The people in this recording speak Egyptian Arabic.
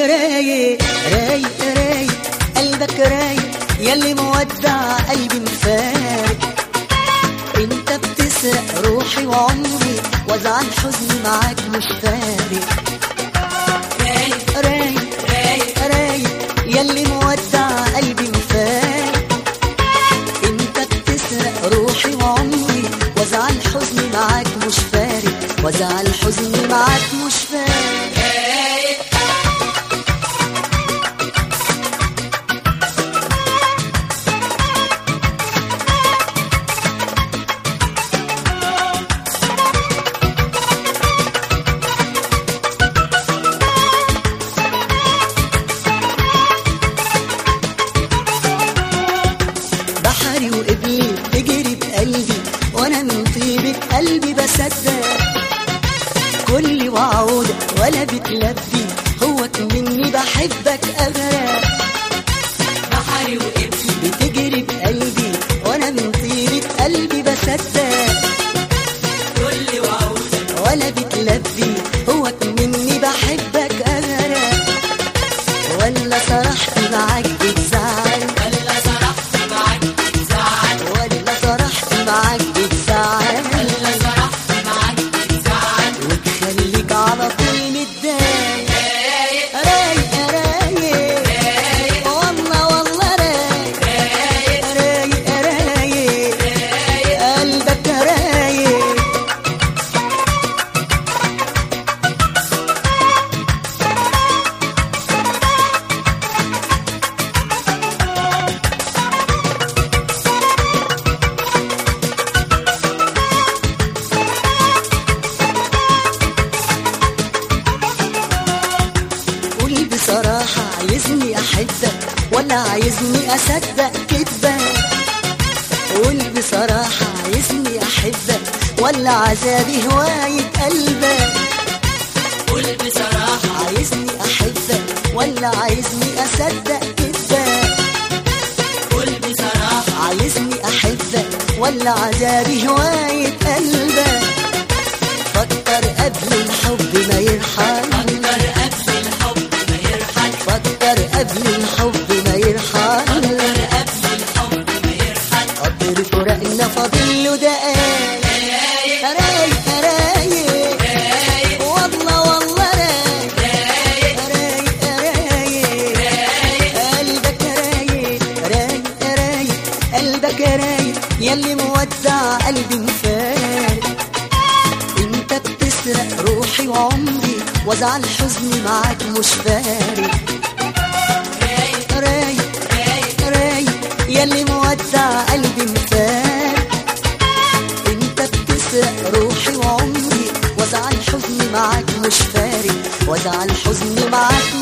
رايق رايق رايق قلبك رايق يلي مودع قلبي مفارق انت بتسرق روحي وعمري وازعل حزني معاك مش فارق رايق رايق رايق رايق يلي مودع قلبي مفارق انت بتسرق روحي وعمري وازعل حزني معاك مش فارق وازعل حزني معاك مش فارق رايق بحري وقبلي تجري بقلبي وانا من طيبة قلبي بصدق كل وعودة ولا بتلبي هوك مني بحبك اغرق بحري وقبلي بتجري بقلبي وانا من طيبة قلبي بصدق كل وعودة ولا بتلبي هوك مني بحبك اغرق ولا سرحت معاك بتزعل ولا سرحت معاك بتزعل ولا سرحت معاك بتزعل ولا سرحت معاك بتزعل وتخليك على طول متضايق رايق رايق رايق والله والله رايق رايق رايق قلبك رايق قول بصراحة عايزني أحبك ولا عايزني أصدق كدبة قول بصراحة عايزني أحبك ولا عذابي هواية قلبك قول بصراحة عايزني أحبك ولا عايزني أصدق كدبة قول بصراحة عايزني أحبك ولا عذابي هواية قلبك فكر قبل الحب ما يرحل فكر قبل الحب ما يرحل فكر قبل الحب ما يرحل فكر قبل الحب ما يرحل قدر فراقنا فاضل له دقايق رايق رايق والله والله رايق رايق رايق قلبك رايق رايق رايق قلبك رايق يلي مودع قلبي مفارق انت بتسرق روحي وعمري وازعل حزني معاك مش فارق رايق رايق رايق رايق يلي مودع قلبي مفارق انت بتسرق روحي وعمري وازعل حزني معاك مش فارق وازعل حزني معاك